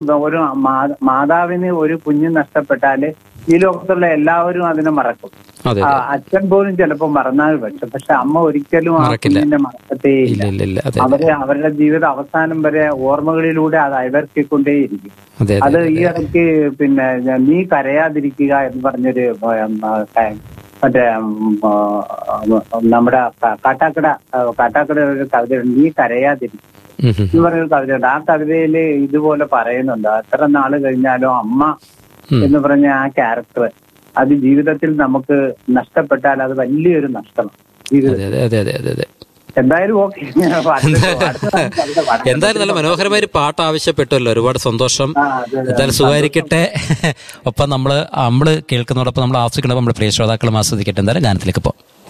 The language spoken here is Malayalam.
ഒരു മാ- മാതാവിന് ഒരു കുഞ്ഞ് നഷ്ടപ്പെട്ടാല് ഈ ലോകത്തുള്ള എല്ലാവരും അതിനെ മറക്കും അതെ ആ, അച്ഛൻ പോലും ചിലപ്പോൾ മറന്നാൽ പക്ഷെ പക്ഷെ അമ്മ ഒരിക്കലും ആ മറക്കില്ല. കുഞ്ഞിനെ മറക്കത്തേ ഇല്ല ഇല്ല ഇല്ല ഇല്ല അതെ അവര് അവരുടെ ജീവിത അവസാനം വരെ ഓർമ്മകളിലൂടെ അത് അയവർത്തിക്കൊണ്ടേയിരിക്കും അതെ അത് അതെ ഈ ഇടയ്ക്ക് പിന്നെ നീ കരയാതിരിക്കുക എന്ന് പറഞ്ഞൊരു ഉം, ആ, ക- മറ്റേ ഉം, ആ, നമ്മുടെ ക- കാട്ടാക്കട ആ, കാട്ടാക്കട ഒരു കവിത നീ കരയാതിരിക്കുക ഉം, ഉം, എന്ന് പറഞ്ഞൊരു കവിതയുണ്ട് ആ കവിതയില് ഇതുപോലെ പറയുന്നുണ്ട് എത്ര നാള് കഴിഞ്ഞാലും അമ്മ ഉം. എന്ന് പറഞ്ഞ ആ ക്യാരക്ടർ അത് ജീവിതത്തിൽ നമുക്ക് നഷ്ടപ്പെട്ടാൽ അത് വലിയൊരു നഷ്ടമാണ് ജീവിതത്തിൽ അതെ അതെ അതെ അതെ അതെ എന്തായാലും ഓക്കെ എന്തായാലും നല്ല മനോഹരമായ ഒരു പാട്ട് ആവശ്യപ്പെട്ടുമല്ലോ ഒരുപാട് സന്തോഷം ആ, അതെ, അതെ. എന്തായാലും സുഖമായിരിക്കട്ടെ ഒപ്പം നമ്മള് നമ്മള് കേൾക്കുന്നതോടൊപ്പം നമ്മൾ ആസ്വദിക്കണം നമ്മുടെ പ്രിയ ശ്രോതാക്കളും ആസ്വദിക്കട്ടെ എന്തായാലും ഗാനത്തിലേക്ക് പോകാം